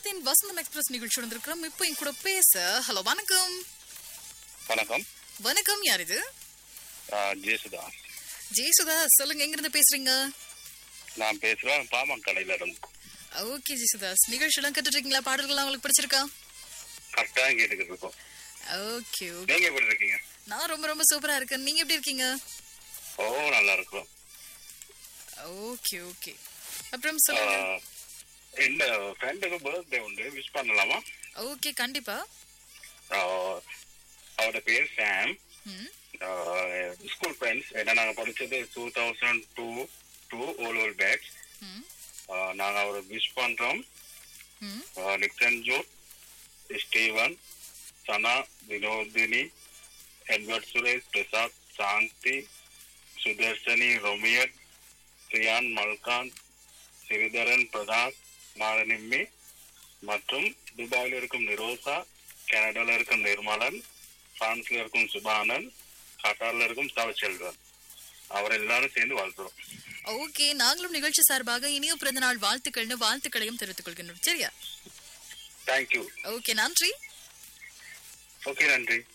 பாரதியின் வசந்தம் எக்ஸ்பிரஸ் நிகழ்ச்சி வந்திருக்கிறோம் இப்போ என் கூட பேச ஹலோ வணக்கம் வணக்கம் வணக்கம் யார் இது ஆஹ் ஜேசுதாஸ் ஜெயசுதா சொல்லுங்க எங்க இருந்து பேசுறீங்க நான் பேசுறேன் பாமக்கடையில இருந்து ஓகே ஜெயசுதாஸ் நிகழ்ச்சியெல்லாம் கேட்டுட்டு இருக்கீங்களா பாடல்கள்லாம் உங்களுக்கு பிடிச்சிருக்கா கரெக்டா கேட்டுக்கிட்டு இருக்கோம் ஓகே ஓகே நீங்க எப்படி இருக்கீங்க நான் ரொம்ப ரொம்ப சூப்பரா இருக்கேன் நீங்க எப்படி இருக்கீங்க ஓ நல்லா இருக்கிறோம் ஓகே ஓகே அப்புறம் சொல்லுங்க ஆஹ் இந்த ஃப்ரெண்டுக்கு பர்த்டே உண்டு விஷ் பண்ணலாமா ஓகே கண்டிப்பா ஆஹ் அவரோட பேர் சாம் ம் ஸ்கூல் ஃப்ரெண்ட்ஸ் ஏன்னா நாங்க படிச்சது two thousand two two all all batch hmm நாங்க அவரை விஷ் பண்றோம் hmm Nixon Joe Steven Sana Vinothini Edward Suresh Prasad Shanthi Sudharshani ரொமியட் சியான் மல்காந்த் சிறிதரன் பிரதாஸ் மாலனிம்மி மற்றும் துபாயில் இருக்கும் நிரோசா கனடால இருக்கும் நிர்மலன் பிரான்ஸ்ல இருக்கும் சுபானன் கட்டார்ல இருக்கும் தவச்செல்வன் அவர் எல்லாரும் சேர்ந்து வாழ்த்துறோம் ஓகே நாங்களும் நிகழ்ச்சி சார்பாக இனிய பிறந்த நாள் வாழ்த்துக்கள்னு வாழ்த்துக்களையும் தெரிவித்துக் கொள்கின்றோம் சரியா தேங்க்யூ ஓகே நன்றி ஓகே நன்றி